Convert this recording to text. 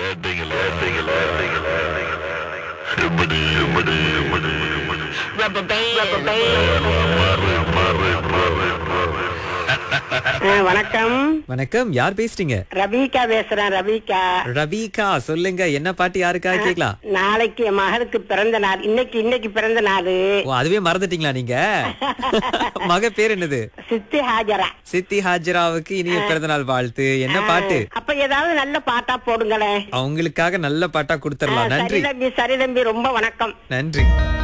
லேட்டிங்களா லேட்டிங்களா லேட்டிங்களா எப்படி எப்படி எப்படி மாறு மாறு மாறு மாறு ஆ, வணக்கம் வணக்கம் யார் பேசுறீங்க ரபிகா பேசுறேன் ரபிகா ரபிகா சொல்லுங்க என்ன பாட்டு யாருக்காக கேக்கலாம் நாளைக்கு என் மகளுக்கு பிறந்த நாள் இன்னைக்கு இன்னைக்கு பிறந்த நாள் ஓ அதுவே மறந்துட்டீங்களா நீங்க மக பேர் என்னது சித்தி ஹாஜரா சித்தி ஹாஜராவுக்கு இனிய பிறந்தநாள் வாழ்த்து என்ன பாட்டு அப்ப ஏதாவது நல்ல பாட்டா போடுங்களேன் அவங்களுக்காக நல்ல பாட்டா கொடுத்துடலாம் சரி நன்றி தம்பி சரி தம்பி ரொம்ப வணக்கம் நன்றி